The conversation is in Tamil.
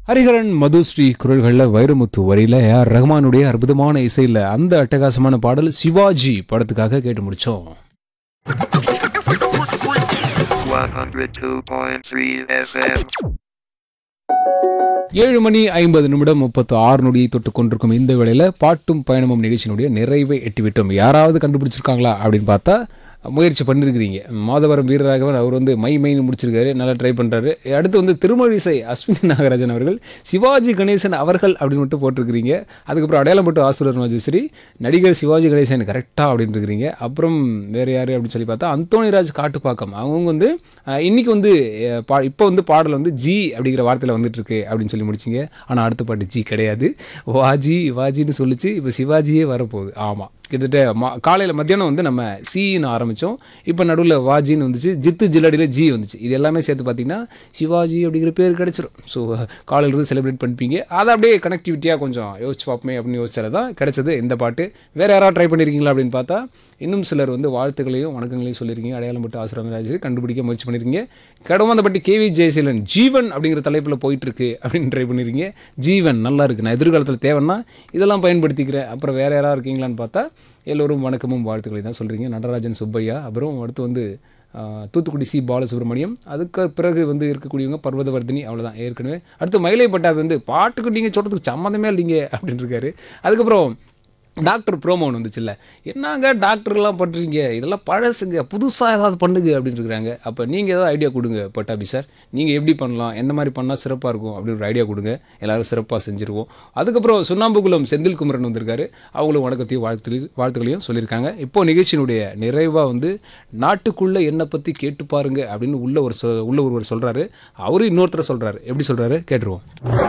ஹரிஹரன் மதுஸ்ரீ குரல்களில் வைரமுத்து வரியில ஏஆர் ரஹ்மானுடைய அற்புதமான இசையில் அந்த அட்டகாசமான பாடல் சிவாஜி படத்துக்காக கேட்டு முடிச்சோம் 102.3 FM. ஏழு மணி ஐம்பது நிமிடம் முப்பத்து ஆறு நொடியை தொட்டு கொண்டிருக்கும் இந்த வேளையில் பாட்டும் பயணமும் நிகழ்ச்சியினுடைய நிறைவை எட்டிவிட்டோம் யாராவது கண்டுபிடிச்சிருக்காங்களா அப்படின்னு பார்த்தா முயற்சி பண்ணியிருக்கிறீங்க மாதவரம் வீரராகவன் அவர் வந்து மை மைன்னு முடிச்சிருக்காரு நல்லா ட்ரை பண்ணுறாரு அடுத்து வந்து திருமழிசை அஸ்வினி நாகராஜன் அவர்கள் சிவாஜி கணேசன் அவர்கள் அப்படின்னு மட்டும் போட்டிருக்கிறீங்க அதுக்கப்புறம் அடையாளம் போட்டு ஆசுரர் ராஜஸ்ரீ நடிகர் சிவாஜி கணேசன் கரெக்டாக அப்படின்னு இருக்கிறீங்க அப்புறம் வேறு யார் அப்படின்னு சொல்லி பார்த்தா அந்தோணிராஜ் காட்டுப்பாக்கம் அவங்க வந்து அஹ், இன்னைக்கு வந்து அஹ், பா இப்போ வந்து பாடல் வந்து ஜி அப்படிங்கிற வார்த்தையில் வந்துட்டு இருக்கு அப்படின்னு சொல்லி முடிச்சிங்க ஆனால் அடுத்த பாட்டு ஜி கிடையாது வாஜி வாஜின்னு சொல்லிச்சு இப்போ சிவாஜியே வரப்போகுது ஆமாம் கிட்டத்தட்ட மா காலையில் மத்தியானம் வந்து நம்ம சின்னு ஆரம்பித்தோம் இப்போ நடுவில் வாஜின்னு வந்துச்சு ஜித்து ஜில்லடியில் ஜி வந்துச்சு இது எல்லாமே சேர்த்து பார்த்தீங்கன்னா சிவாஜி அப்படிங்கிற பேர் கிடச்சிரும் ஸோ காலையிலிருந்து செலிப்ரேட் பண்ணிப்பீங்க அதை அப்படியே கனெக்டிவிட்டியாக கொஞ்சம் யோசிச்சு பார்ப்போமே அப்படின்னு யோசிச்சால தான் கிடைச்சது இந்த பாட்டு வேறு யாராவது ட்ரை பண்ணியிருக்கீங்களா அப்படின்னு பார்த்தா இன்னும் சிலர் வந்து வாழ்த்துக்களையும் வணக்கங்களையும் சொல்லியிருக்கீங்க அடையாளம் பட்டு ஆசிரமராஜ் கண்டுபிடிக்க முயற்சி பண்ணியிருக்கீங்க கடவுந்தப்பட்டி கேவி ஜெயசீலன் ஜீவன் அப்படிங்கிற தலைப்பில் போயிட்டு இருக்கு அப்படின்னு ட்ரை பண்ணியிருக்கீங்க ஜீவன் நல்லா இருக்கு நான் எதிர்காலத்தில் தேவைன்னா இதெல்லாம் பயன்படுத்திக்கிறேன் அப்புறம் வேறு யாராவது இருக்கீங்களான்னு பார்த்தா எல்லோரும் வணக்கமும் வாழ்த்துக்களையும் தான் சொல்கிறீங்க நடராஜன் சுப்பையா அப்புறம் அடுத்து வந்து ஆஹ், தூத்துக்குடி சி பாலசுப்ரமணியம் அதுக்கு பிறகு வந்து இருக்கக்கூடியவங்க பர்வதவர்தினி அவ்வளோதான் ஏற்கனவே அடுத்து மயிலை பட்டாபி வந்து பாட்டுக்கு நீங்கள் சொல்கிறதுக்கு சம்மந்தமே இல்லைங்க அப்படின்னு இருக்காரு அதுக்கப்புறம் டாக்டர் ப்ரோமோ ஒன்று வந்துச்சுல்ல என்னங்க டாக்டர்லாம் பண்ணுறீங்க இதெல்லாம் பழசுங்க புதுசாக ஏதாவது பண்ணுங்க அப்படின்னு இருக்கிறாங்க அப்போ நீங்கள் ஏதாவது ஐடியா கொடுங்க பட்டாபி சார் நீங்கள் எப்படி பண்ணலாம் எந்த மாதிரி பண்ணால் சிறப்பாக இருக்கும் அப்படின்னு ஒரு ஐடியா கொடுங்க எல்லாரும் சிறப்பாக செஞ்சுருவோம் அதுக்கப்புறம் சுண்ணாம்புகுளம் செந்தில் குமரன் வந்திருக்காரு அவங்களும் வணக்கத்தையும் வாழ்த்து வாழ்த்துக்களையும் சொல்லியிருக்காங்க இப்போ நிகழ்ச்சியினுடைய நிறைவாக வந்து நாட்டுக்குள்ளே என்னை பற்றி கேட்டு பாருங்க அப்படின்னு உள்ள ஒரு சொ உள்ள ஒருவர் சொல்கிறாரு அவரு இன்னொருத்தரை சொல்கிறாரு எப்படி சொல்கிறாரு கேட்டுருவோம்